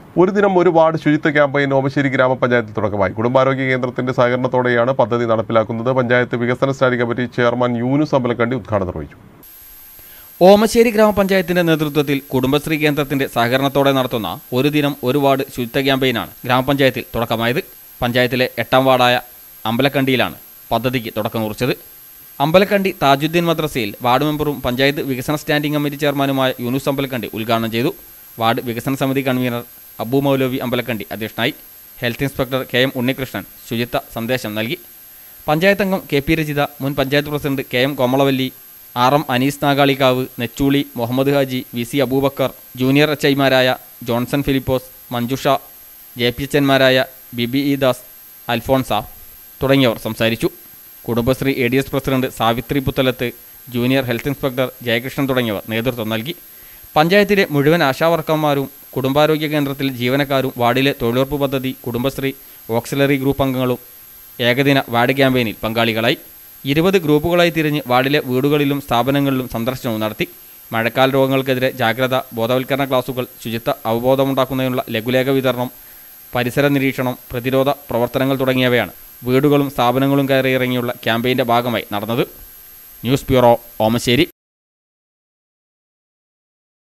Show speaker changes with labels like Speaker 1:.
Speaker 1: ഒരു ദിനം ഒരു വാർഡ് ശുചിത്വ ക്യാമ്പയിൻ ഓമശ്ശേരി ഗ്രാമപഞ്ചായത്തിൽ തുടക്കമായി കുടുംബാരോഗ്യ കേന്ദ്രത്തിന്റെ സഹകരണത്തോടെയാണ് പദ്ധതി നടപ്പിലാക്കുന്നത് പഞ്ചായത്ത് വികസന standing committee chairman Yunus Ambalakandi ഉദ്ഘാടനം നിർവഹിച്ചു
Speaker 2: ഓമശ്ശേരി ഗ്രാമപഞ്ചായത്തിന്റെ നേതൃത്വത്തിൽ കുടുംബശ്രീ കേന്ദ്രത്തിന്റെ സഹകരണത്തോടെ നടത്തുന്ന ഒരു ദിനം ഒരു വാർഡ് ശുചിത്വ ക്യാമ്പയിനാണ് ഗ്രാമപഞ്ചായത്തിൽ തുടക്കമായത് പഞ്ചായത്തിലെ എട്ടാം വാർഡായ അമ്പലക്കണ്ടിയിലാണ് പദ്ധതിക്ക് തുടക്കം കുറിച്ചത് അമ്പലക്കണ്ടി താജുദ്ദീൻ മദ്രസയിൽ വാർഡ് മെമ്പറും പഞ്ചായത്ത് വികസന സ്റ്റാൻഡിംഗ് കമ്മിറ്റി ചെയർമാനുമായ യൂനുസ് അമ്പലക്കണ്ടി ഉദ്ഘാടനം ചെയ്തു വാർഡ് വികസന സമിതി കൺവീനർ അബു മൗലവി അമ്പലക്കണ്ടി അധ്യക്ഷനായി health inspector K M Unnikrishnan ശുചിത്വ സന്ദേശം നൽകി പഞ്ചായത്ത് അംഗം കെ പി രചിത മുൻ panchayat president K M Komalavalli R M Anees Nagalikkavu Nechooli Muhammad Haji V C Aboobacker junior H ഐമാരായ Johnson Philipose Manjusha J P എച്ച്മാരായ ബിബി ഇ ദാസ് അൽഫോൺസ തുടങ്ങിയവർ സംസാരിച്ചു Kudumbashree A D S president Savithri Puthalath junior health inspector Jayakrishnan തുടങ്ങിയവർ നേതൃത്വം നൽകി പഞ്ചായത്തിലെ മുഴുവൻ ആശാവർക്കർമാരും കുടുംബാരോഗ്യ കേന്ദ്രത്തിൽ ജീവനക്കാരും വാർഡിലെ തൊഴിലുറപ്പ് പദ്ധതി കുടുംബശ്രീ ഓക്സിലറി ഗ്രൂപ്പ് അംഗങ്ങളും ഏകദിന വാർഡ് ക്യാമ്പയിനിൽ പങ്കാളികളായി ഇരുപത് ഗ്രൂപ്പുകളായി തിരിഞ്ഞ് വാർഡിലെ വീടുകളിലും സ്ഥാപനങ്ങളിലും സന്ദർശനവും നടത്തി മഴക്കാല രോഗങ്ങൾക്കെതിരെ ജാഗ്രത ബോധവൽക്കരണ ക്ലാസുകൾ ശുചിത്വ അവബോധമുണ്ടാക്കുന്നതിനുള്ള ലഘുലേഖ വിതരണം പരിസര നിരീക്ഷണം പ്രതിരോധ പ്രവർത്തനങ്ങൾ തുടങ്ങിയവയാണ് വീടുകളും സ്ഥാപനങ്ങളും കയറിയിറങ്ങിയുള്ള ക്യാമ്പയിൻ്റെ ഭാഗമായി നടന്നത് ന്യൂസ് ബ്യൂറോ ഓമശ്ശേരി